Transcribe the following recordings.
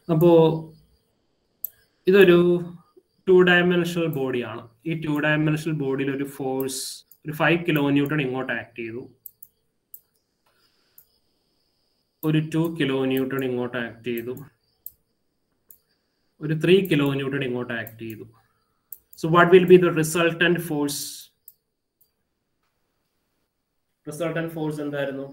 അപ്പോ ഇതൊരു two dimensional ബോഡിയാണ് ഈ ടു ഡയമെൻഷണൽ ബോഡിയിൽ ഒരു ഫോഴ്സ് ഒരു ഫൈവ് കിലോ ന്യൂട്ടൺ ഇങ്ങോട്ട് ആക്ട് ചെയ്തു ഒരു ടു കിലോ ന്യൂട്ടൺ ഇങ്ങോട്ട് ആക്ട് ചെയ്തു ഒരു ത്രീ കിലോ ന്യൂട്ടൺ ഇങ്ങോട്ട് ആക്ട് ചെയ്തു so what will be the resultant force resultant force എന്തായിരുന്നു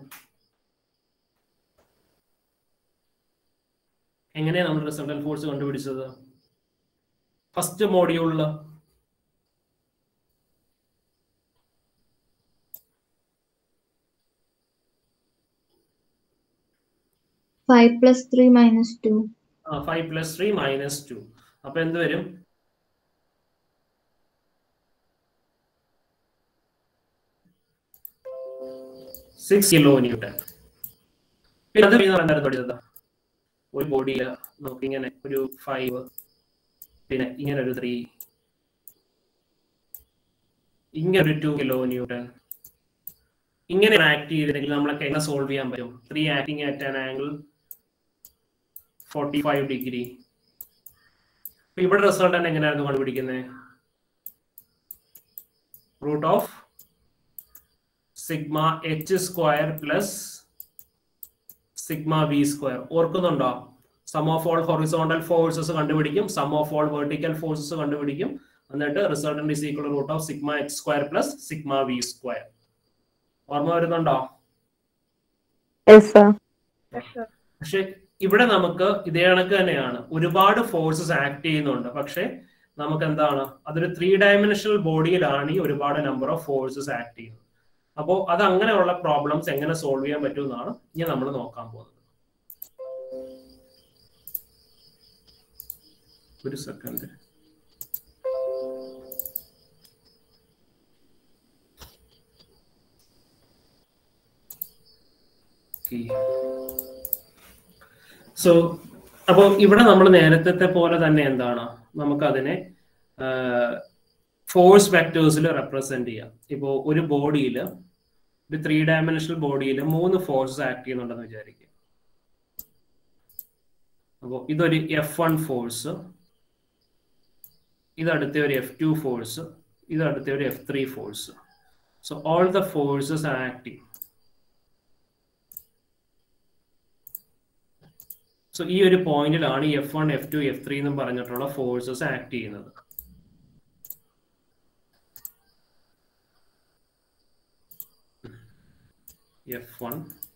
എങ്ങനെയാണ് നമ്മൾ റിസൾട്ടന്റ് ഫോഴ്സ് കണ്ടുപിടിച്ചത് ഫസ്റ്റ് മോഡ്യൂളില് five plus three minus two five plus three minus two അപ്പൊ എന്ത് വരും സിക്സ് കിലോ ന്യൂട്ടൺ പിന്നെ അത് എന്തായിരുന്നു പഠിച്ചത് ഒരു ബോഡിയിൽ നമുക്ക് ഇങ്ങനെ ഒരു ഫൈവ് പിന്നെ ഇങ്ങനെ ഒരു ത്രീ ഇങ്ങനെ ഒരു ടു കിലോ ന്യൂട്ടൺ ഇങ്ങനെ ആക്ട് ചെയ്തിട്ടുണ്ടെങ്കിൽ നമ്മളൊക്കെ എങ്ങനെ സോൾവ് ചെയ്യാൻ പറ്റും three acting at an angle forty five degree ഇവിടെ റിസൾട്ട് തന്നെ എങ്ങനെയായിരുന്നു കണ്ടുപിടിക്കുന്നത് root of sigma H square plus sigma V square ഓർക്കുന്നുണ്ടോ sum of all horizontal forces കണ്ടുപിടിക്കും sum of all vertical forces കണ്ടുപിടിക്കും എന്നിട്ട് resultant is equal root of sigma H square plus sigma V square ഓർമ്മ വരുന്നുണ്ടോ പക്ഷെ ഇവിടെ നമുക്ക് ഇതേ കണക്ക് തന്നെയാണ് ഒരുപാട് ഫോഴ്സസ് ആക്ട് ചെയ്യുന്നുണ്ട് പക്ഷെ നമുക്ക് എന്താണ് അതൊരു ത്രീ ഡയമെൻഷണൽ ബോഡിയിലാണ് ഈ ഒരുപാട് നമ്പർ ഓഫ് ഫോഴ്സസ് ആക്ട് ചെയ്യുന്നത് അപ്പോൾ അത് അങ്ങനെയുള്ള പ്രോബ്ലംസ് എങ്ങനെ സോൾവ് ചെയ്യാൻ പറ്റും എന്നാണ് ഇനി നമ്മൾ നോക്കാൻ പോകുന്നത് ഒരു സെക്കൻഡ് സോ അപ്പോൾ ഇവിടെ നമ്മൾ നേരത്തെ പോലെ തന്നെ എന്താണ് നമുക്കതിനെ ഫോഴ്സ് വെക്ടേഴ്സിൽ റെപ്രസെന്റ് ചെയ്യാം ഇപ്പോൾ ഒരു ബോഡിയിൽ ഒരു ത്രീ ഡയമെൻഷണൽ ബോഡിയിൽ മൂന്ന് ഫോഴ്സസ് ആക്ട് ചെയ്യുന്നുണ്ടെന്ന് വിചാരിക്കുക അപ്പോൾ ഇതൊരു എഫ് വൺ ഫോഴ്സ് ഇതടുത്ത ഒരു എഫ് ടു ഫോഴ്സ് ഇതടുത്ത ഒരു F three force so all the forces are acting so ഈ ഒരു പോയിന്റിലാണ് ഈ F one F two F three എന്നും പറഞ്ഞിട്ടുള്ള ഫോഴ്സസ് ആക്ട് ചെയ്യുന്നത് F one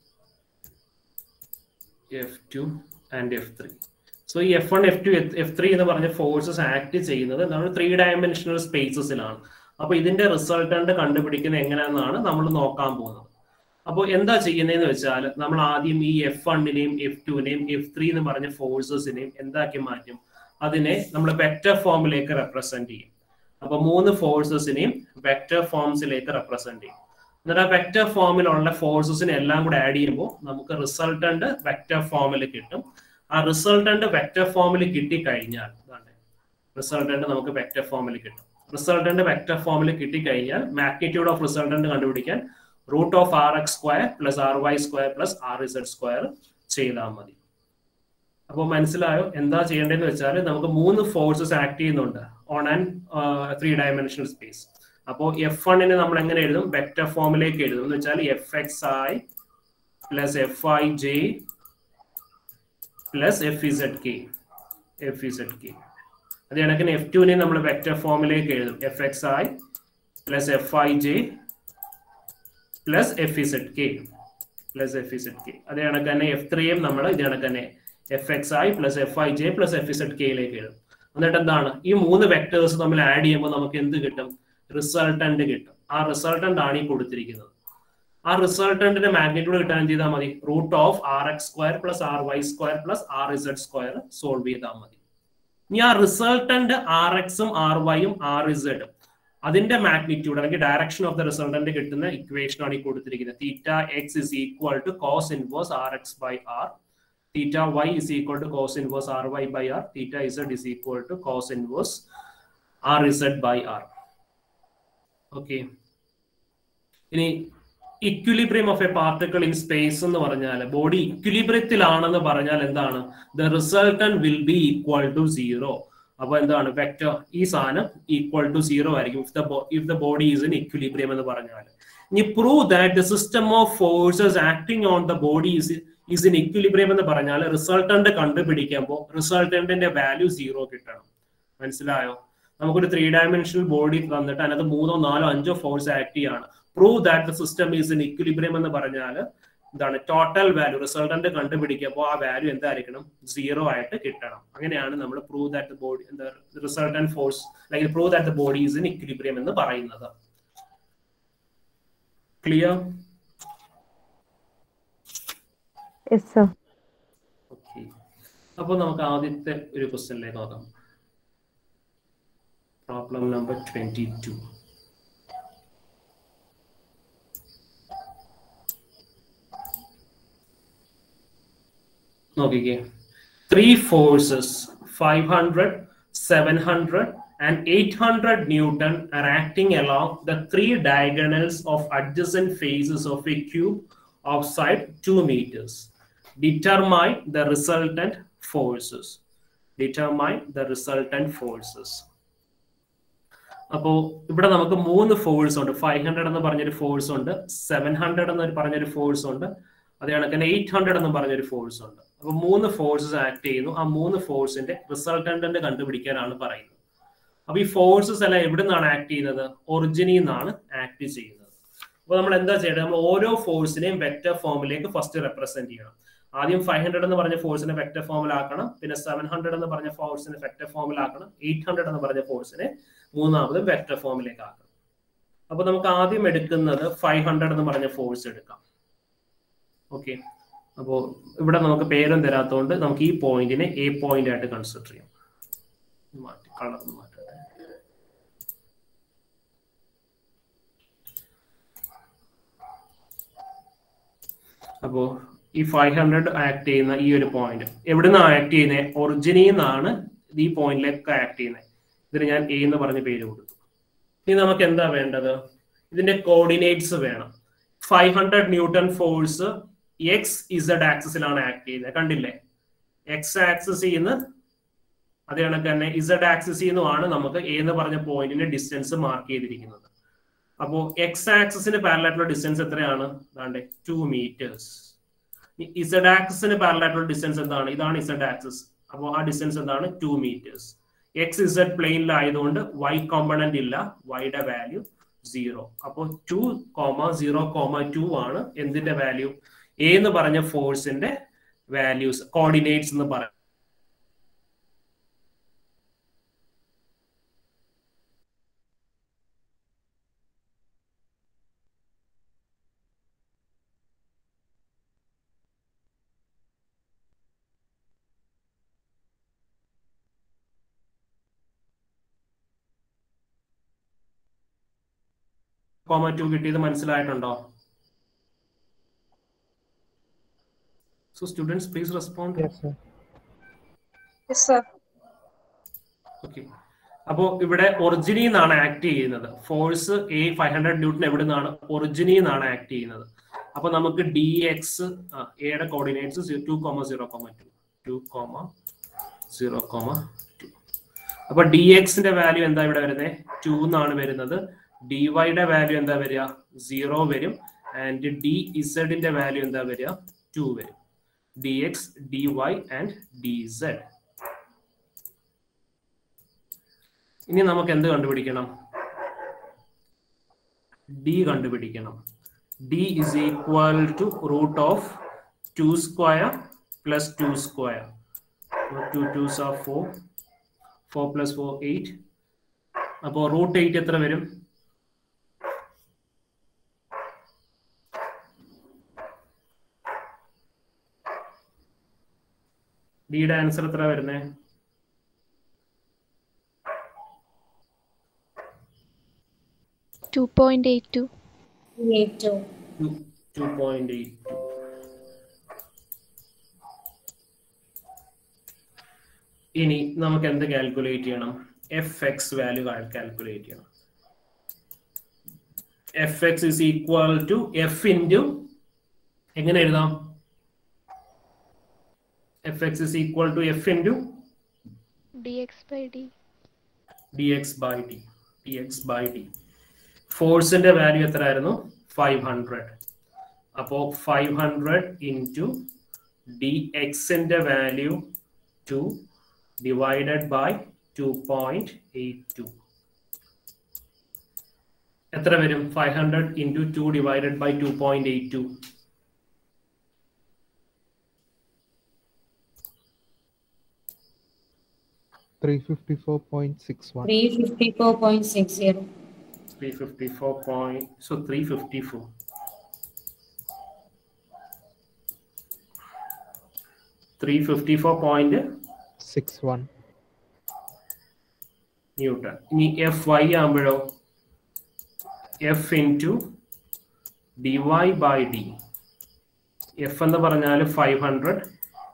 F two and F three so ഈ F one F two F three എന്ന് പറഞ്ഞ ഫോഴ്സസ് ആക്ട് ചെയ്യുന്നത് നമ്മൾ ത്രീ ഡയമെൻഷണൽ സ്പേസസിലാണ് അപ്പൊ ഇതിന്റെ റിസൾട്ടന്റ് കണ്ടുപിടിക്കുന്നത് എങ്ങനെയാണെന്നാണ് നമ്മൾ നോക്കാൻ പോകുന്നത് അപ്പോൾ എന്താ ചെയ്യുന്നതെന്ന് വെച്ചാൽ നമ്മൾ ആദ്യം ഈ എഫ് വണ്ണിനെയും എഫ് ടുവിനെയും എഫ് ത്രീ എന്ന് പറഞ്ഞ ഫോഴ്സസിനെയും എന്താക്കി മാറ്റും അതിനെ നമ്മൾ വെക്റ്റർ ഫോമിലേക്ക് റെപ്രസെന്റ് ചെയ്യും അപ്പൊ മൂന്ന് ഫോഴ്സസിനെയും വെക്റ്റർ ഫോംസിലേക്ക് റെപ്രസെന്റ് ചെയ്യും എന്നിട്ട് ആ വെക്റ്റർ ഫോമിലുള്ള ഫോഴ്സസിനെ എല്ലാം കൂടെ ആഡ് ചെയ്യുമ്പോൾ നമുക്ക് റിസൾട്ടന്റ് വെക്റ്റർ ഫോമിൽ കിട്ടും ആ റിസൾട്ടന്റ് വെക്റ്റർ ഫോമിൽ കിട്ടിക്കഴിഞ്ഞാൽ റിസൾട്ടന്റ് നമുക്ക് വെക്റ്റർ ഫോമിൽ കിട്ടും റിസൾട്ടന്റ് വെക്റ്റർ ഫോമിൽ കിട്ടിക്കഴിഞ്ഞാൽ മാഗ്നിറ്റ്യൂഡ് ഓഫ് റിസൾട്ടന്റ് കണ്ടുപിടിക്കാൻ root of R X square plus R Y square plus R Z square ചെയ്താൽ മതി അപ്പോൾ മനസ്സിലായോ എന്താ ചെയ്യേണ്ടതെന്ന് വെച്ചാൽ നമുക്ക് മൂന്ന് ഫോഴ്സസ് ആക്ട് ചെയ്യുന്നുണ്ട് on and three dimensional space അപ്പോൾ എഫ് വണ്ണിനെ നമ്മൾ എങ്ങനെ എഴുതും വെക്റ്റർ ഫോമിലേക്ക് എഴുതും എന്ന് വെച്ചാൽ F X I plus F I J plus F Z K F Z K അത് കണക്കിന് എഫ് ടുവിനെ നമ്മൾ വെക്റ്റർ ഫോമിലേക്ക് എഴുതും F X I plus F I J plus F Z K plus F Z K അതേ കണക്ക് തന്നെ F ത്രീയും നമ്മൾ ഇത് കണക്ക് തന്നെ F X I plus F I J plus F Z കെയിലേക്ക് എഴുതും എന്നിട്ട് എന്താണ് ഈ മൂന്ന് വെക്ടേഴ്സ് തമ്മിൽ ആഡ് ചെയ്യുമ്പോൾ നമുക്ക് എന്ത് കിട്ടും റിസൾട്ടന്റ് കിട്ടും ആ റിസൾട്ടന്റ് ആണ് ഈ കൊടുത്തിരിക്കുന്നത് ആ റിസൾട്ടന്റിന്റെ മാഗ്നിറ്റ്യൂഡ് കിട്ടാൻ എന്ത് ചെയ്താൽ മതി root of R X square plus R Y square plus R Z square solve ചെയ്താൽ മതി ഇനി ആ റിസൾട്ടന്റ് ആർ എക്സും ആർ വൈയും ആർ ഇസഡും അതിന്റെ മാഗ്നിറ്റ്യൂഡ് അല്ലെങ്കിൽ ഡയറക്ഷൻ ഓഫ് ദ റിസൾട്ടന്റ് കിട്ടുന്ന ഇക്വേഷൻ ആണ് ഈ കൊടുത്തിരിക്കുന്നത് theta X is equal to cos inverse R X by R theta Y is equal to cos inverse R Y by R theta Z is equal to cos inverse R Z by R okay ഇനി equilibrium of a particle in space എന്ന് പറഞ്ഞാൽ body ഇക്വിലിബ്രിയത്തിലാണെന്ന് പറഞ്ഞാൽ എന്താണ് the resultant will be equal to zero അപ്പൊ എന്താണ് vector ഈ സാധനം ഈക്വൽ ടു സീറോ ആയിരിക്കും if the if the body is in equilibrium എന്ന് പറഞ്ഞാൽ ഇനി prove that the system of forces acting on the body is is in equilibrium എന്ന് പറഞ്ഞാൽ റിസൾട്ടന്റ് കണ്ടുപിടിക്കുമ്പോൾ റിസൾട്ടന്റിന്റെ വാല്യൂ സീറോ കിട്ടണം മനസ്സിലായോ നമുക്കൊരു ത്രീ ഡയമെൻഷണൽ ബോഡി തന്നിട്ട് അതിനകത്ത് മൂന്നോ നാലോ അഞ്ചോ ഫോഴ്സ് ആക്ട് ചെയ്യാണ് prove that the system is in equilibrium എന്ന് പറഞ്ഞാൽ എന്താണ് ടോട്ടൽ വാല്യൂ റിസൾട്ടന്റ് കണ്ടുപിടിക്കുമ്പോൾ ആ വാല്യൂ എന്തായിരിക്കണം സീറോ ആയിട്ട് കിട്ടണം അങ്ങനെയാണ് നമ്മൾ പ്രൂവ് ദാറ്റ് ബോഡി എന്താ റിസൾട്ടന്റ് ഫോഴ്സ് അല്ലെങ്കിൽ prove that the body is in equilibrium എന്ന് പറയുന്നത് ക്ലിയർ യെസ് സർ ഓക്കെ അപ്പോൾ നമുക്ക് ആദ്യത്തെ ഒരു ക്വസ്റ്റ്യനിലേക്ക് നോക്കാം പ്രോബ്ലം നമ്പർ ട്വന്റി ടു നോക്കിക്കേ three forces five hundred seven hundred and 800 Newton are acting along the three diagonals of adjacent faces of a cube of side 2 meters. Determine the resultant forces. Determine the resultant forces. അപ്പോൾ ഇവിടെ നമുക്ക് മൂന്ന് force ഉണ്ട് five hundred എന്ന് പറഞ്ഞൊരു force ഉണ്ട് seven hundred എന്ന് പറഞ്ഞൊരു ഫോഴ്സ് ഉണ്ട് അതേ കണക്കിന് എയ്റ്റ് ഹൺഡ്രഡ് എന്ന് പറഞ്ഞൊരു ഫോഴ്സ് ഉണ്ട് അപ്പൊ മൂന്ന് ഫോഴ്സസ് ആക്ട് ചെയ്യുന്നു ആ മൂന്ന് ഫോഴ്സിന്റെ റിസൾട്ടന്റ് കണ്ടുപിടിക്കാനാണ് പറയുന്നത് അപ്പൊ ഈ ഫോഴ്സസ് എല്ലാം എവിടെ നിന്നാണ് ആക്ട് ചെയ്യുന്നത് ഒറിജിനിൽ നിന്നാണ് ആക്ട് ചെയ്യുന്നത് അപ്പൊ നമ്മൾ എന്താ ചെയ്യേണ്ടത് നമ്മൾ ഓരോ ഫോഴ്സിനെയും വെക്ടർ ഫോമിലേക്ക് ഫസ്റ്റ് റെപ്രസെന്റ് ചെയ്യണം ആദ്യം ഫൈവ് ഹൺഡ്രഡ് എന്ന് പറഞ്ഞ ഫോഴ്സിനെ വെക്ടർ ഫോമിലാക്കണം പിന്നെ സെവൻ ഹൺഡ്രഡ് എന്ന് പറഞ്ഞ ഫോഴ്സിനെ വെക്ടർ ഫോമിലാക്കണം എയ്റ്റ് ഹൺഡ്രഡ് എന്ന് പറഞ്ഞ ഫോഴ്സിനെ മൂന്നാമത് വെക്ടർ ഫോമിലേക്ക് ആക്കണം അപ്പൊ നമുക്ക് ആദ്യം എടുക്കുന്നത് ഫൈവ് ഹൺഡ്രഡ് എന്ന് പറഞ്ഞ ഫോഴ്സ് എടുക്കാം ഓക്കെ അപ്പോൾ ഇവിടെ നമുക്ക് പേരും തരാത്തതുകൊണ്ട് നമുക്ക് ഈ പോയിന്റിനെ എ പോയിന്റ് ആയിട്ട് കൺസിഡർ ചെയ്യാം മാറ്റി കളർ മാറ്റട്ടെ അപ്പോ ഈ ഫൈവ് ഹൺഡ്രഡ് ആക്ട് ചെയ്യുന്ന ഈ ഒരു പോയിന്റ് എവിടെ നിന്നാണ് ആക്ട് ചെയ്യുന്നത് ഒറിജിനിൽ നിന്നാണ് ഈ പോയിന്റിലേക്ക് ആക്ട് ചെയ്യുന്നത് ഇതിന് ഞാൻ എ എന്ന് പറഞ്ഞ പേര് കൊടുത്തു ഇനി നമുക്ക് എന്താ വേണ്ടത് ഇതിന്റെ കോർഡിനേറ്റ്സ് വേണം five hundred newton force X Z ആക്സിസിലാണ് ആക്ട് ചെയ്യുന്നത് കണ്ടില്ലേ എക്സ് ആക്സിസ് ചെയ്യുന്ന അതേ കണക്ക് തന്നെ ഇസഡ് ആക്സിസ് നിന്നുമാണ് നമുക്ക് എ എന്ന് പറഞ്ഞ പോയിന്റിന്റെ ഡിസ്റ്റൻസ് മാർക്ക് ചെയ്തിരിക്കുന്നത് അപ്പോ എക്സ് ആക്സിന് പാരലായിട്ടുള്ള ഡിസ്റ്റൻസ് എത്രയാണ് അതാണ്ട് ടു മീറ്റേഴ്സ് ഇസഡ് ആക്സിന് പാരലായിട്ടുള്ള ഡിസ്റ്റൻസ് എന്താണ് ഇതാണ് ഇസഡ് ആക്സിസ് അപ്പോൾ ആ ഡിസ്റ്റൻസ് എന്താണ് ടു മീറ്റേഴ്സ് എക്സ് ഇസഡ് പ്ലെയിനിലായതുകൊണ്ട് വൈ കോമ്പണന്റ് ഇല്ല വൈയുടെ വാല്യൂ സീറോ അപ്പോൾ two comma zero comma two ആണ് എന്തിന്റെ വാല്യൂ എ എന്ന് പറഞ്ഞ ഫോഴ്സിന്റെ വാല്യൂസ് കോർഡിനേറ്റ്സ് എന്ന് പറയാം കോമ ടു കിട്ടിയത് മനസ്സിലായിട്ടുണ്ടോ so students please respond yes sir okay അപ്പോ ഇവിടെ ഒറിജിനിൽ നിന്നാണ് ആക്ട് ചെയ്യുന്നത് force A five hundred newton എവിടെ നിന്നാണ് ഒറിജിനിൽ നിന്നാണ് ആക്ട് ചെയ്യുന്നത് അപ്പൊ നമുക്ക് ഡി എക്സ് എയുടെ coordinates two comma zero comma two two comma zero comma two അപ്പൊ ഡി എക്സിന്റെ വാല്യൂ എന്താ ഇവിടെ വരുന്നത് ടു എന്നാണ് വരുന്നത് ഡി വൈയുടെ വാല്യൂ എന്താ വരിക സീറോ വരും ആൻഡ് ഡി ഇസഡിന്റെ വാല്യൂ എന്താ വരിക ടു വരും D X D Y and D Z ഇനി നമുക്ക് എന്ത് കണ്ടുപിടിക്കണം ഡി കണ്ടുപിടിക്കണം D is equal to root of two square plus two square two twos are four four plus four eight അപ്പോൾ root eight എത്ര വരും ഡിയുടെ ആൻസർ എത്ര വരുന്നത് Two point eight two. Eight two. Two point eight two ഇനി നമുക്ക് എന്ത് calculate ചെയ്യണം എഫ് എക്സ് വാല്യൂ കാൽക്കുലേറ്റ് ചെയ്യണം F X is equal to F into എങ്ങനെ എഴുതാം F X is equal to F into dx by d D X by D D X by D ഫോഴ്സിന്റെ value എത്ര ആയിരുന്നു five hundred അപ്പോ five hundred into D എക്സിന്റെ value two divided by two point eight two എത്ര വരും five hundred into two divided by two point eight two Three fifty-four point six one. 354.60. 354 point so 354 354 point Six one. Newton ഇനി F Y ആകുമ്പോഴോ F into D Y by D F എന്ന് പറഞ്ഞാൽ five hundred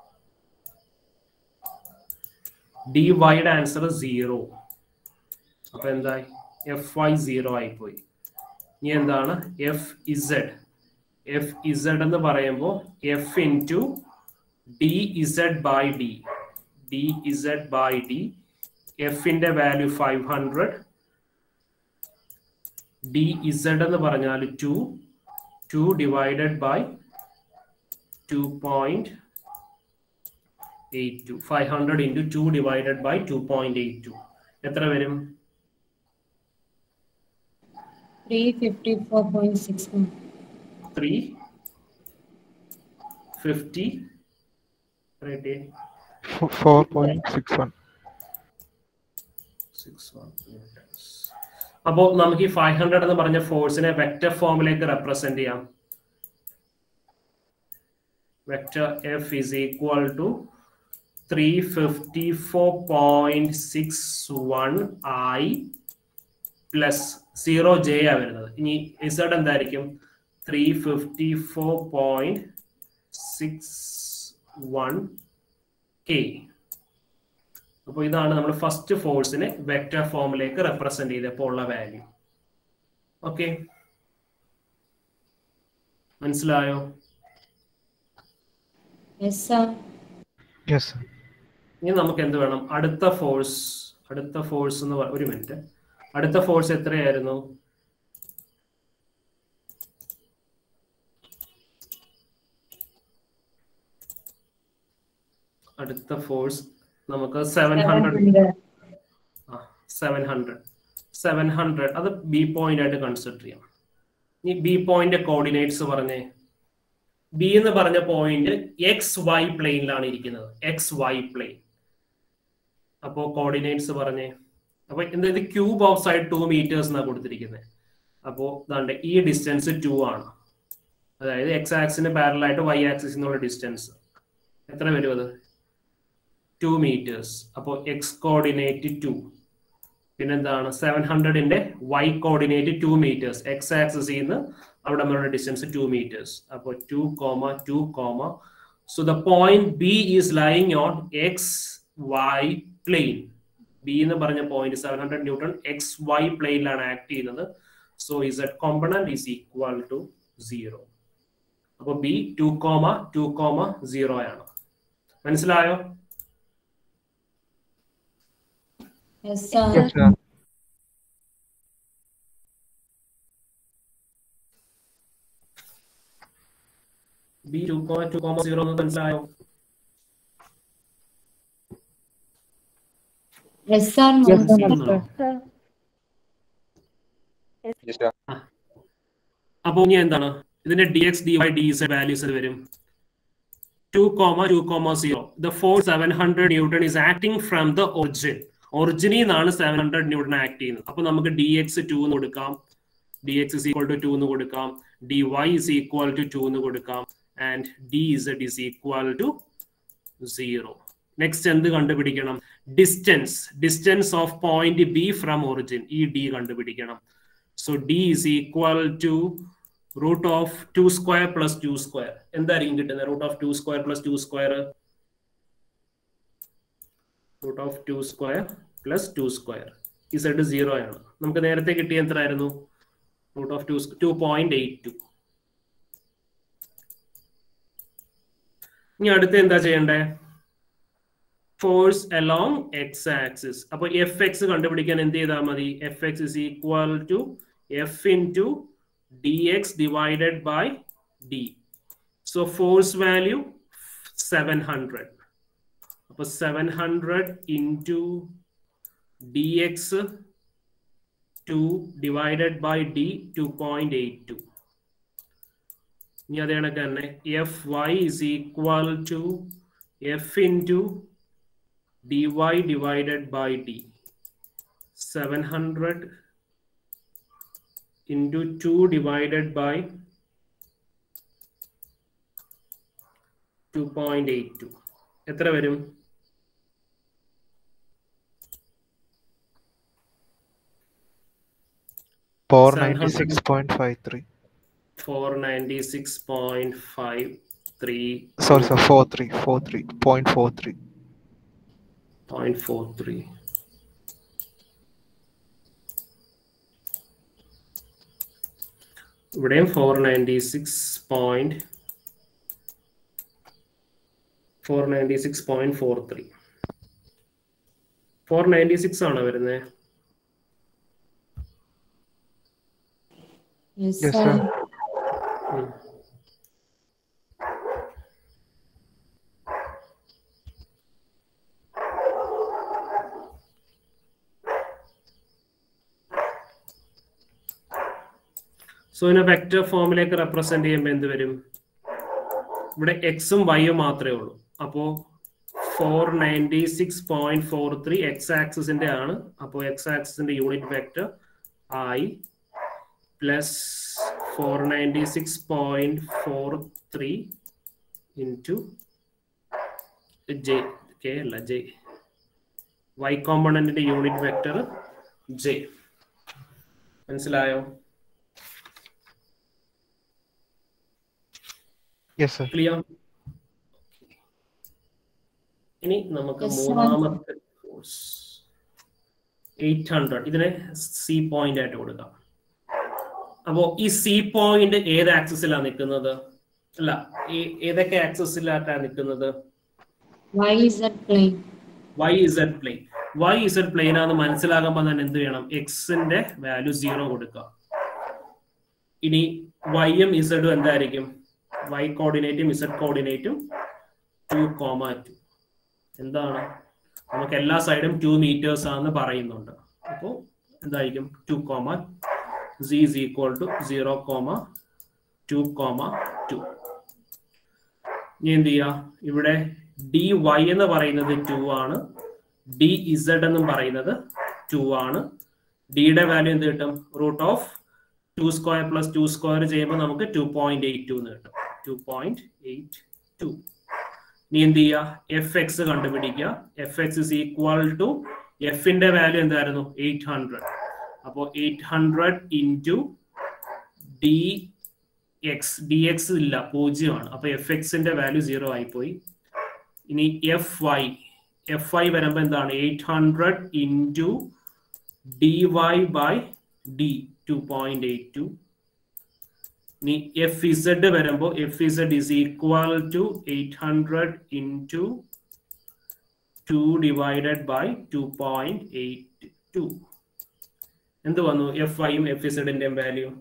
D വൈയുടെ answer zero അപ്പൊ എന്തായി F Y zero ആയിപ്പോയി ഇനി എന്താണ് എഫ് ഇസഡ് എഫ് ഇസഡ് എന്ന് പറയുമ്പോൾ F into D Z by D D Z by D എഫിന്റെ value five hundred D Z എന്ന് പറഞ്ഞാൽ two two divided by two point eight two five hundred into two divided by two point eight two എത്ര വരും 354.61. Three fifty rate Four point six one. അപ്പോൾ നമുക്ക് ഈ five hundred എന്ന് പറഞ്ഞ ഫോഴ്സിനെ വെക്റ്റർ ഫോമിലേക്ക് റെപ്രസെന്റ് ചെയ്യാം vector F is equal to three fifty four point six one I plus zero J ആ വരുന്നത് ഇനി ഇസഡ് എന്തായിരിക്കും three fifty four point six one K അപ്പോൾ ഇതാണ് നമ്മൾ ഫസ്റ്റ് ഫോഴ്സിനെ വെക്റ്റർ ഫോമിലേക്ക് റെപ്രസെന്റ് ചെയ്തപ്പോൾ ഉള്ള വാല്യൂ ഓക്കെ മനസ്സിലായോ Yes, sir. Yes, sir. ഇനി നമുക്ക് എന്ത് വേണം അടുത്ത ഫോഴ്സ് അടുത്ത ഫോഴ്സ് എന്ന് പറ- ഒരു മിനിറ്റ് അടുത്ത ഫോഴ്സ് എത്രയായിരുന്നു അടുത്ത ഫോഴ്സ് നമുക്ക് seven hundred 700. Seven hundred seven hundred അത് ബി പോയിന്റ് ആയിട്ട് കൺസിഡർ ചെയ്യാം ഈ ബി പോയിന്റ് കോർഡിനേറ്റ്സ് പറഞ്ഞേ ബി എന്ന് പറഞ്ഞ പോയിന്റ് എക്സ് വൈ പ്ലെയിനിലാണ് ഇരിക്കുന്നത് എക്സ് വൈ പ്ലെയിൻ അപ്പോ കോർഡിനേറ്റ്സ് പറഞ്ഞേ അപ്പൊ എന്താ ഇത് cube of side two metres എന്നാണ് കൊടുത്തിരിക്കുന്നത് അപ്പോ ദാണ്ട് ഈ ഡിസ്റ്റൻസ് ടു ആണ് അതായത് എക്സ് ആക്സിന് പാരലൽ ആയിട്ട് വൈ ആക്സിസ് എന്നുള്ള ഡിസ്റ്റൻസ് എത്ര വരും അത് ടു മീറ്റേഴ്സ് അപ്പോൾ എക്സ് കോർഡിനേറ്റ് ടു പിന്നെന്താണ് സെവൻ ഹൺഡ്രഡിന്റെ Y coordinate two metres X axis നിന്ന് അവിടെ നമ്മളുടെ ഡിസ്റ്റൻസ് ടു മീറ്റേഴ്സ് അപ്പോൾ two comma two comma so the point B is lying on X Y plane B എന്ന് പറഞ്ഞ point seven hundred newton X Y പ്ലെയിനിലാണ് act ചെയ്യുന്നത് so is component is equal to zero അപ്പോൾ B two comma two comma zero ആണ് മനസ്സിലായോ Yes, sir. Yes, sir. B two comma two comma zero എന്ന് മനസ്സിലായോ Yes, sir. Yes, മനസ്സിലാവുന്നുണ്ടോ? അപ്പൊ ഇനി എന്താണ് ഇതിന്റെ D X D Y D Z values വരും two comma two comma zero the four seven hundred newton is acting from the origin ഒറിജിനിൽ നിന്നാണ് സെവൻ ഹൺഡ്രഡ് ന്യൂട്ടൺ ആക്ട് ചെയ്യുന്നത് അപ്പൊ നമുക്ക് ഡി എക്സ് ടു എന്ന് കൊടുക്കാം D X is equal to two എന്ന് കൊടുക്കാം D Y is equal to two എന്ന് കൊടുക്കാം and D Z is equal to zero next എന്ത് കണ്ടുപിടിക്കണം distance distance of point B from origin ഈ ഡി കണ്ടുപിടിക്കണം so D is equal to root of two square plus two square എന്തായിരിക്കും കിട്ടുന്നത് root of two square plus two square root of two square plus two square ഈ side zero ആണ് നമുക്ക് നേരത്തെ കിട്ടിയ എത്രയായിരുന്നു root of two two point eight two ഇനി അടുത്ത് എന്താ ചെയ്യണ്ടേ ഫോഴ്സ് അലോങ് എക്സ് ആക്സിസ് അപ്പൊ എഫ് എക്സ് കണ്ടുപിടിക്കാൻ എന്ത് ചെയ്താൽ മതി F X is equal to F into D X divided by D so force value seven hundred അപ്പൊ seven hundred into D X two divided by D two point eight two ഇനി അതേ കണക്ക് തന്നെ F Y is equal to F into dy divided by d 700 into 2 divided by 2.82 എത്ര വരും Four ninety six point five three. 496.53 Sorry, sir. Four three. Four three. Point four three. 0.43 ഇവിടെയും four ninety six point four ninety six point four three four ninety six ആണോ വരുന്നത് Yes, Yes, sir. sir. So ഇതിനെ vector ഫോമിലേക്ക് represent ചെയ്യുമ്പോൾ എന്ത് വരും ഇവിടെ എക്സും വൈയും മാത്രമേ ഉള്ളൂ അപ്പോ four ninety six point four three X ആക്സിസിന്റെ ആണ് അപ്പോൾ എക്സ് ആക്സിസിന്റെ unit vector I plus four ninety six point four three into J K അല്ല ജെ വൈ കോമ്പണന്റിന്റെ യൂണിറ്റ് വെക്റ്റർ ജെ മനസ്സിലായോ Yes, sir. ക്ലിയർ ഇനി നമുക്ക് Yes, sir. മൂന്നാമത്തെ കോഴ്സ് എയ്റ്റ് ഹൺഡ്രഡ് ഇതിനെ സി പോയിന്റ് ആയിട്ട് കൊടുക്കാം അപ്പോ ഈ സി പോയിന്റ് ഏത് ആക്സിസിലാണ് നിൽക്കുന്നത് അല്ല ഏ- ഏതൊക്കെ ആക്സിസിലായിട്ടാണ് നിൽക്കുന്നത് Y is at plane. Y Z plane Y Z plane ആണെന്ന് മനസ്സിലാകുമ്പോൾ തന്നെ എന്ത് ചെയ്യണം എക്സിന്റെ വാല്യൂ സീറോ കൊടുക്കുക ഇനി വൈയും ഇസഡും എന്തായിരിക്കും വൈ കോർഡിനേറ്റും ഇസഡ് കോർഡിനേറ്റും ടു കോമ ടു എന്താണ് നമുക്ക് എല്ലാ സൈഡും ടു മീറ്റേഴ്സ് ആണെന്ന് പറയുന്നുണ്ട് അപ്പോൾ എന്തായിരിക്കും two comma C is equal to zero comma two comma two ഇനി എന്ത് ചെയ്യുക ഇവിടെ ഡി വൈ എന്ന് പറയുന്നത് ടു ആണ് ഡി ഇസഡ് എന്നും പറയുന്നത് ടു ആണ് ഡിയുടെ വാല്യൂ എന്ത് കിട്ടും root of two square plus two square ചെയ്യുമ്പോൾ നമുക്ക് ടു പോയിന്റ് എയ്റ്റ് ടു എന്ന് കിട്ടും ടു പോയിന്റ് എയ്റ്റ് ടു ഇനി എന്ത് ചെയ്യുക എഫ് എക്സ് കണ്ടുപിടിക്കുക F X is equal to എഫിന്റെ വാല്യൂ എന്തായിരുന്നു എയ്റ്റ് ഹൺഡ്രഡ് അപ്പോൾ eight hundred into D X D X ഇല്ല പൂജ്യമാണ് അപ്പൊ എഫ് എക്സിന്റെ വാല്യൂ സീറോ ആയിപ്പോയി ഇനി എഫ് വൈ എഫ് ഐ വരുമ്പോൾ എന്താണ് eight hundred into D Y by D two point eight two ഇനി എഫ് ഇസഡ് വരുമ്പോൾ F Z is equal to eight hundred into two divided by two point eight two എന്ത് വന്നു F ഐയും F ഇസഡിന്റെയും value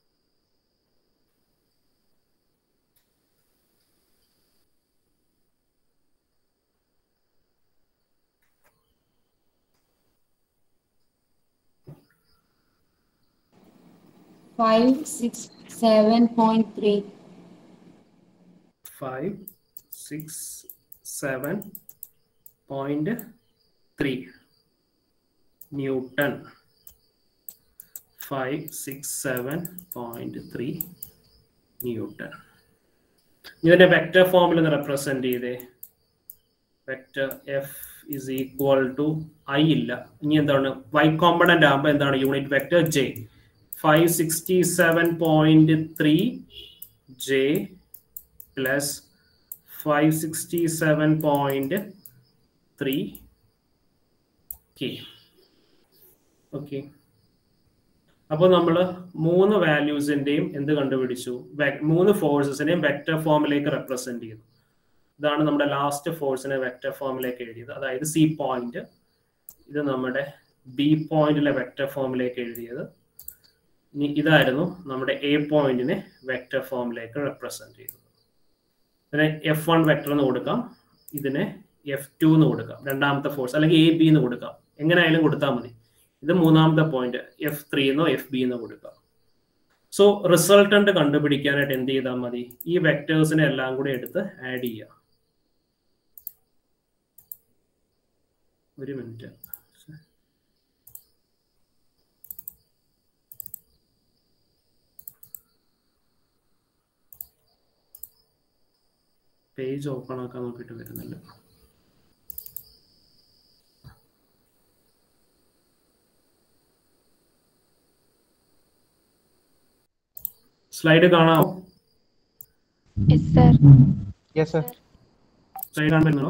Five, six, seven point three. five, six, seven point three Newton. Five, six, seven point three Newton. ഇതിന്റെ vector ഫോമിൽ ഒന്ന് represent ചെയ്തേ vector F is equal to I ഇല്ല ഇനി എന്താണ് വൈ കോമ്പണന്റ് ആകുമ്പോൾ എന്താണ് unit vector J five sixty seven point three J plus five sixty seven point three K okay അപ്പോൾ നമ്മൾ മൂന്ന് വാല്യൂസിന്റെയും എന്ത് കണ്ടുപിടിച്ചു Ve- മൂന്ന് ഫോഴ്സസിനെയും വെക്റ്റർ ഫോമിലേക്ക് റെപ്രസെന്റ് ചെയ്തു ഇതാണ് നമ്മുടെ ലാസ്റ്റ് ഫോഴ്സിനെ വെക്റ്റർ ഫോമിലേക്ക് എഴുതിയത് അതായത് സി പോയിന്റ് ഇത് നമ്മുടെ ബി പോയിന്റിലെ വെക്റ്റർ ഫോമിലേക്ക് എഴുതിയത് ഇനി ഇതായിരുന്നു നമ്മുടെ എ പോയിന്റിനെ വെക്റ്റർ ഫോമിലേക്ക് റെപ്രസെന്റ് ചെയ്തത് ഇതിനെ എഫ് വൺ വെക്ടർ എന്ന് കൊടുക്കാം ഇതിനെ എഫ് ടു എന്ന് കൊടുക്കാം രണ്ടാമത്തെ ഫോഴ്സ് അല്ലെങ്കിൽ എ ബി എന്ന് കൊടുക്കാം എങ്ങനെയായാലും കൊടുത്താൽ മതി ഇത് മൂന്നാമത്തെ പോയിന്റ് എഫ് ത്രീ എന്നോ എഫ് ബി എന്നോ കൊടുക്കാം സോ റിസൾട്ടന്റ് കണ്ടുപിടിക്കാനായിട്ട് എന്ത് ചെയ്താൽ മതി ഈ വെക്ടേഴ്സിനെ എല്ലാം കൂടി എടുത്ത് ആഡ് ചെയ്യുക ഒരു മിനിറ്റ് പേജ് ഓപ്പൺ ആക്കാൻ നോക്കിയിട്ട് വരുന്നില്ല സ്ലൈഡ് കാണാമോ Yes, sir. Yes, sir. Slide കാണാൻ പറ്റുന്നോ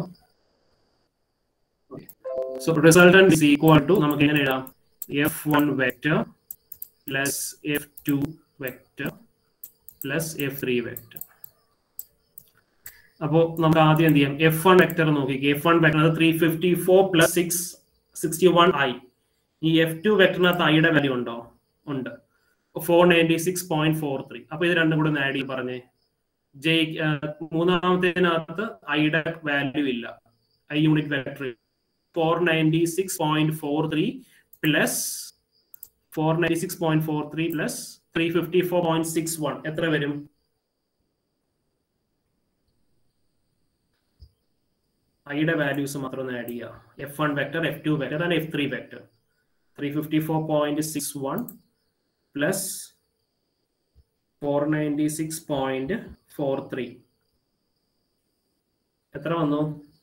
so resultant is equal to നമുക്ക് എങ്ങനെ എഴുതാം F one vector plus F two vector plus F three vector അപ്പോൾ നമുക്ക് ആദ്യം എന്ത് ചെയ്യാം എഫ് വൺ വെക്ടർ നോക്കിക്കേ F one vector three fifty four plus six sixty one I ഈ എഫ് ടു വെക്ടറിനകത്ത് ഐയുടെ വാല്യൂ ഉണ്ടോ ഉണ്ട് four ninety six point four three അപ്പൊ ഇത് രണ്ടും കൂടെ ഒന്ന് ആഡ് ചെയ്യും പറഞ്ഞേ ജെ മൂന്നാമത്തേതിനകത്ത് ഐയുടെ വാല്യൂ ഇല്ല I unit vector four ninety six point four three plus four ninety six point four three plus three fifty four point six one എത്ര വരും ഐയുടെ വാല്യൂസ് മാത്രം ഒന്ന് ആഡ് ചെയ്യുക F one vector F two vector and F three vector three fifty four point six one plus four ninety six point four three എത്ര വന്നു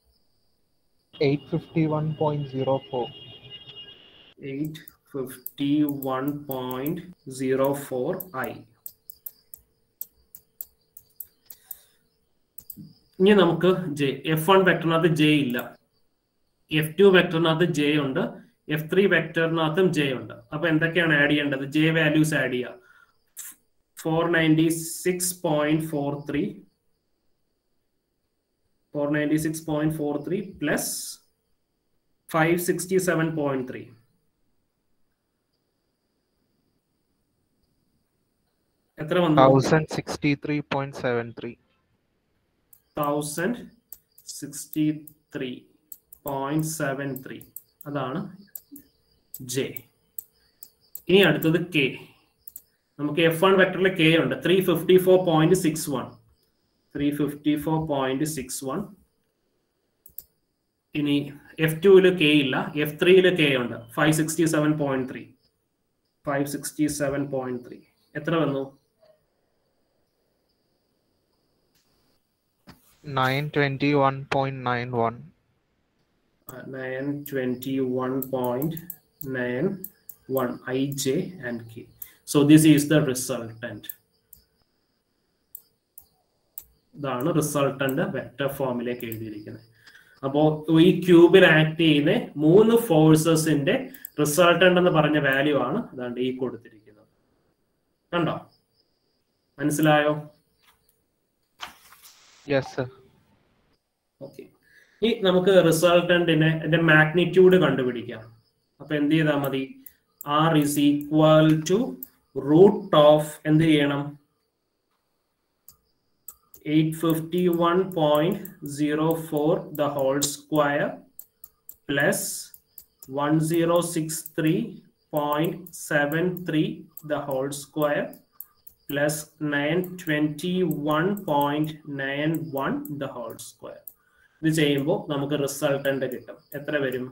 851.04. Eight fifty one point zero four I ഇനി നമുക്ക് J F one വെക്ടറിനകത്ത് J ഇല്ല F two വെക്ടറിനകത്ത് J ഉണ്ട് F three വെക്ടറിനകത്തും J ഉണ്ട് അപ്പൊ എന്തൊക്കെയാണ് ആഡ് ചെയ്യേണ്ടത് ജെ വാല്യൂസ് ആഡ് ചെയ്യുക four ninety six point four three four ninety six point four three plus five sixty seven point three എത്ര വന്നു 1063.73. Thousand sixty three point seven three അതാണ് J ഇനി അടുത്തത് കെ നമുക്ക് എഫ് വൺ വെക്ടറിൽ K ഉണ്ട് three fifty four point six one three fifty four point six one ഇനി F ടുവില് കെ ഇല്ല എഫ് ത്രീയില് കെ ഉണ്ട് five sixty seven point three five sixty seven point three എത്ര വന്നു 921.91. Nine twenty one point nine one I J and K so this is the resultant ഇതാണ് resultant vector ഫോമിലേക്ക് എഴുതിയിരിക്കുന്നത് അപ്പോൾ ഈ ക്യൂബിൽ ആക്ട് ചെയ്യുന്ന മൂന്ന് ഫോഴ്സസിന്റെ റിസൾട്ടന്റ് എന്ന് പറഞ്ഞ വാല്യൂ ആണ് അതാണ്ട് ഈ കൊടുത്തിരിക്കുന്നത് കണ്ടോ മനസ്സിലായോ Yes, sir. ഓക്കെ ഇനി നമുക്ക് റിസൾട്ടന്റിനെ അതിന്റെ മാഗ്നിറ്റ്യൂഡ് കണ്ടുപിടിക്കാം അപ്പൊ എന്ത് ചെയ്താൽ മതി R is equal to root of എന്ത് ചെയ്യണം eight fifty one point zero four the whole square plus one zero six three point seven three the whole square plus nine twenty one point nine one the whole square ഇത് ചെയ്യുമ്പോൾ നമുക്ക് resultant കിട്ടും എത്ര വരും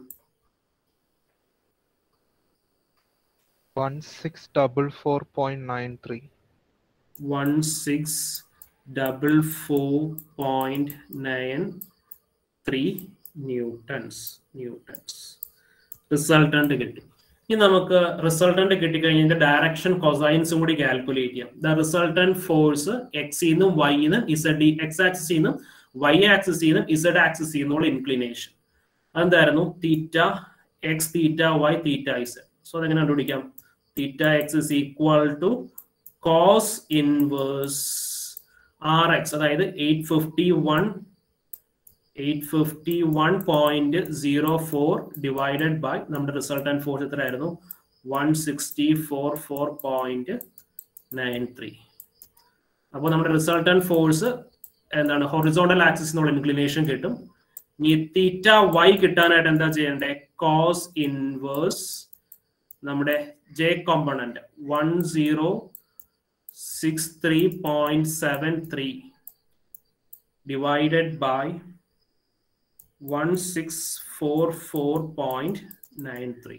1644.93. One six double four point nine three newtons newtons resultant കിട്ടി ഇനി നമുക്ക് resultant കിട്ടിക്കഴിഞ്ഞാൽ ഡയറക്ഷൻ കൊസൈൻസും കൂടി കാൽക്കുലേറ്റ് ചെയ്യാം ദ റിസൾട്ടന്റ് ഫോഴ്സ് എക്സ് നിന്നും വൈ നിന്നും ഇസഡ് എക്സ് ആക്സിസ് നിന്നും വൈ ആക്സിസ് നിന്നും ഇസഡ് ആക്സിസ് നിന്നുള്ള ഇൻക്ലിനേഷൻ അതെന്തായിരുന്നു theta X theta Y theta Z so അതെങ്ങനെ കണ്ടുപിടിക്കാം theta X is equal to cos inverse R X അതായത് eight fifty one eight fifty one point zero four divided by നമ്മുടെ resultant force എത്രയായിരുന്നു one sixty four four point nine three അപ്പോൾ നമ്മുടെ resultant force എന്താണ് horizontal ആക്സിസിനുള്ള inclination കിട്ടും ഇനി theta Y കിട്ടാനായിട്ട് എന്താ ചെയ്യണ്ടേ കോസ് ഇൻവേഴ്സ് നമ്മുടെ J component one zero six three point seven three divided by one six four four point nine three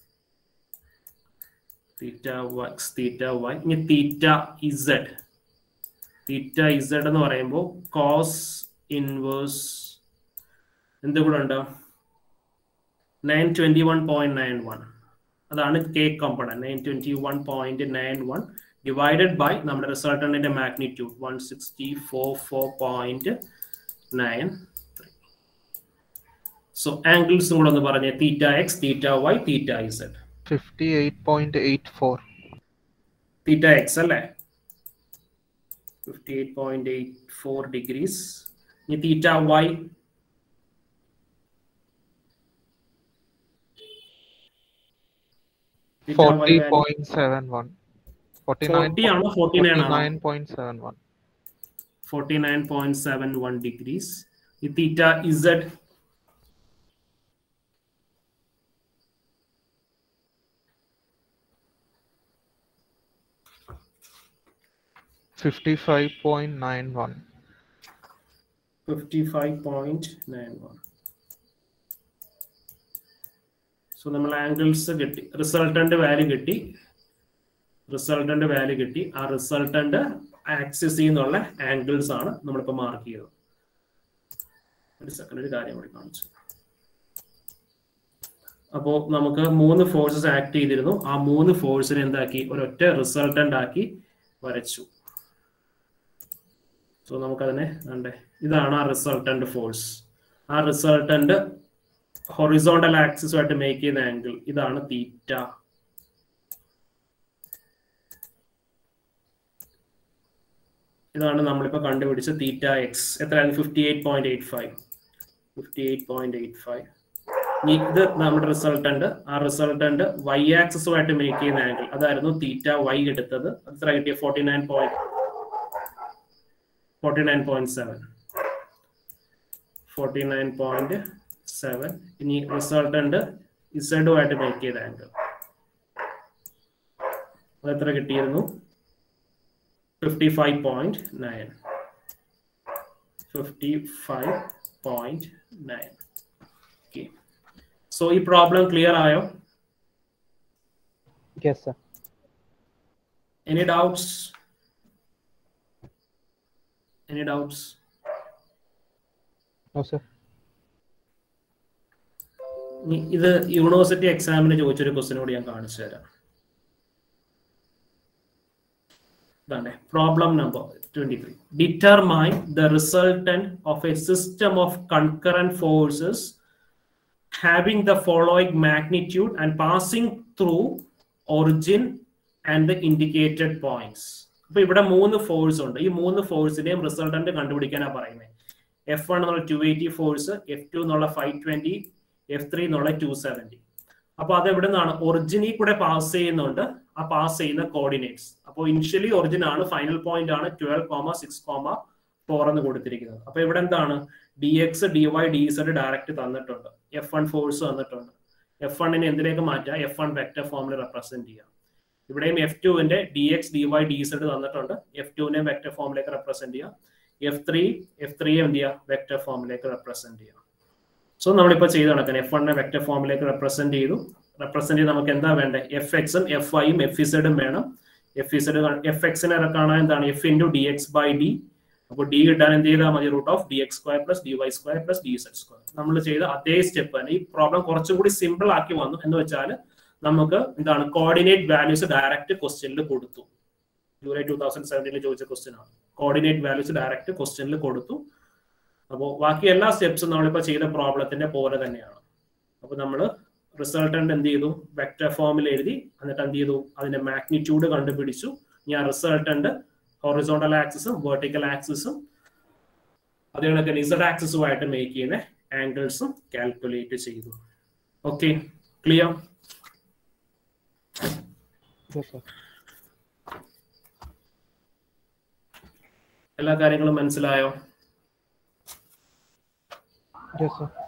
theta X theta Y ഇനി തീറ്റ ഇസഡ് തീറ്റ Z എന്ന് പറയുമ്പോൾ cos inverse എന്ത് കൂടെ ഉണ്ട് nine twenty one point nine one അതാണ് K component nine twenty one point nine one divided by നമ്മുടെ റിസൾട്ടന്റിന്റെ magnitude one sixty four four point nine three so ആംഗിൾസും കൂടെ ഒന്ന് പറഞ്ഞേ theta X theta Y theta Z fifty eight point eight four theta X അല്ലേ fifty eight point eight four degrees ഇനി theta Y forty point seven one forty nine forty ആണോ forty nine ആണോ nine point seven one forty nine point seven one degrees ഈ theta Z fifty five point nine one fifty five point nine one so നമ്മൾ angles കിട്ടി resultant value കിട്ടി resultant value കിട്ടി ആ resultant axis നിന്നുള്ള angles ആണ് നമ്മളിപ്പോൾ mark ചെയ്തത് ഒരു സെക്കൻഡ് ഒരു കാര്യം കൂടി കാണിച്ചു അപ്പോൾ നമുക്ക് മൂന്ന് ഫോഴ്സസ് ആക്ട് ചെയ്തിരുന്നു ആ മൂന്ന് ഫോഴ്സിനെ എന്താക്കി ഒരൊറ്റ റിസൾട്ടന്റ് ആക്കി വരച്ചു സോ നമുക്കതിനെ കണ്ടേ ഇതാണ് ആ റിസൾട്ടന്റ് ഫോഴ്സ് ആ റിസൾട്ടന്റ് ഹൊറിസോണ്ടൽ ആക്സിസുമായിട്ട് മേക്ക് ചെയ്യുന്ന ആംഗിൾ ഇതാണ് തീറ്റ ഇതാണ് നമ്മളിപ്പോൾ കണ്ടുപിടിച്ച തീറ്റ എക്സ് എത്രയാണ് fifty eight point eight five fifty eight point eight five ഇനി ഇത് നമ്മുടെ റിസൾട്ടന്റ് ആ റിസൾട്ടന്റ് വൈ ആക്സിസുമായിട്ട് മേക്ക് ചെയ്യുന്ന ആംഗിൾ അതായിരുന്നു തീറ്റ വൈ എടുത്തത് അത് എത്ര കിട്ടിയ forty nine point forty nine point seven forty nine point seven ഇനി റിസൾട്ടന്റ് ഇസഡുമായിട്ട് മേക്ക് ചെയ്ത ആംഗിൾ അത് എത്ര കിട്ടിയിരുന്നു fifty five point nine fifty five point nine okay so ഈ പ്രോബ്ലം ക്ലിയർ ആയോ yes sir any doubts any doubts no sir ഇത് university എക്സാമിന് ചോദിച്ചൊരു ക്വസ്റ്റ്യൻ കൂടി ഞാൻ കാണിച്ചു തരാം ഇതാണ് problem number twenty three determine the resultant of a system of concurrent forces having the following magnitude and passing through origin and the indicated points അപ്പൊ ഇവിടെ മൂന്ന് ഫോഴ്സ് ഉണ്ട് ഈ മൂന്ന് ഫോഴ്സിന്റെയും റിസൾട്ടന്റ് കണ്ടുപിടിക്കാനാണ് പറയുന്നത് എഫ് വൺ എന്നുള്ള two eighty force F two എന്നുള്ള ഫൈവ് ട്വന്റി എഫ് ത്രീ എന്നുള്ള ടു സെവൻറ്റി അപ്പൊ അത് എവിടെ നിന്നാണ് ഒറിജിനിൽ കൂടെ പാസ് ചെയ്യുന്നുണ്ട് ആ പാസ് ചെയ്യുന്ന കോർഡിനേറ്റ്സ് അപ്പോൾ ഇനിഷ്യലി ഒറിജിൻ ആണ് ഫൈനൽ പോയിന്റ് ആണ് twelve comma six comma four എന്ന് കൊടുത്തിരിക്കുന്നത് അപ്പൊ ഇവിടെ എന്താണ് D X D Y D Z direct തന്നിട്ടുണ്ട് എഫ് വൺ ഫോഴ്സ് തന്നിട്ടുണ്ട് എഫ് വണ്ണിനെ എന്തിലേക്ക് മാറ്റുക എഫ് വൺ വെക്ടർ ഫോമിൽ റെപ്രസെന്റ് ചെയ്യാം ഇവിടെയും എഫ് ടുവിന്റെ D X D Y D Z തന്നിട്ടുണ്ട് എഫ് ടുവിനെ വെക്ടർ ഫോമിലേക്ക് റെപ്രസെന്റ് ചെയ്യാം എഫ് ത്രീ എഫ് ത്രീ എന്ത് ചെയ്യുക വെക്ടർ ഫോമിലേക്ക് റെപ്രസെന്റ് ചെയ്യാം സോ നമ്മളിപ്പോൾ ചെയ്ത് നടക്കുന്നത് എഫ് വണ്ണിനെ വെക്ടർ ഫോമിലേക്ക് റെപ്രസെന്റ് ചെയ്തു റെപ്രസെന്റ് ചെയ്ത് നമുക്ക് എന്താ വേണ്ടത് എഫ് എക്സും എഫ് ഐയും എഫ് ഇസഡും വേണം എഫ് ഇസഡ് എഫ് എക്സിനെ കാണാൻ എന്താണ് F into D X by D അപ്പോൾ ഡി കിട്ടാൻ എന്ത് ചെയ്താൽ മതി root of D X square plus D Y square plus D Z square നമ്മൾ ചെയ്ത അതേ സ്റ്റെപ്പ് തന്നെ ഈ പ്രോബ്ലം കുറച്ചും കൂടി സിമ്പിൾ ആക്കി വന്നു എന്ന് വെച്ചാൽ നമുക്ക് എന്താണ് കോർഡിനേറ്റ് വാല്യൂസ് ഡയറക്റ്റ് ക്വസ്റ്റ്യനിൽ കൊടുത്തു ജൂലൈ ടൂ തൗസൻഡ് സെവൻറ്റീനിൽ ചോദിച്ച ക്വസ്റ്റ്യൻ ആണ് കോർഡിനേറ്റ് വാല്യൂസ് ഡയറക്റ്റ് ക്വസ്റ്റ്യനിൽ കൊടുത്തു അപ്പോൾ ബാക്കി എല്ലാ സ്റ്റെപ്സും നമ്മളിപ്പോൾ ചെയ്ത പ്രോബ്ലത്തിന്റെ പോലെ തന്നെയാണ് അപ്പോൾ നമ്മൾ റിസൾട്ടന്റ് എന്ത് ചെയ്തു വെക്ടർ ഫോമിൽ എഴുതി എന്നിട്ട് എന്ത് ചെയ്തു അതിന്റെ മാഗ്നിറ്റ്യൂഡ് കണ്ടുപിടിച്ചു ഞാൻ റിസൾട്ടന്റ് ഹൊറിസോണ്ടൽ ആക്സിസും വെർട്ടിക്കൽ ആക്സിസും അത് കണക്ക് ഇസഡ് ആക്സിസുമായിട്ട് മേക്ക് ചെയ്യുന്ന ആംഗിൾസും കാൽക്കുലേറ്റ് ചെയ്തു ഓക്കെ ക്ലിയർ Yes, sir. എല്ലാ കാര്യങ്ങളും മനസ്സിലായോ Yes, sir.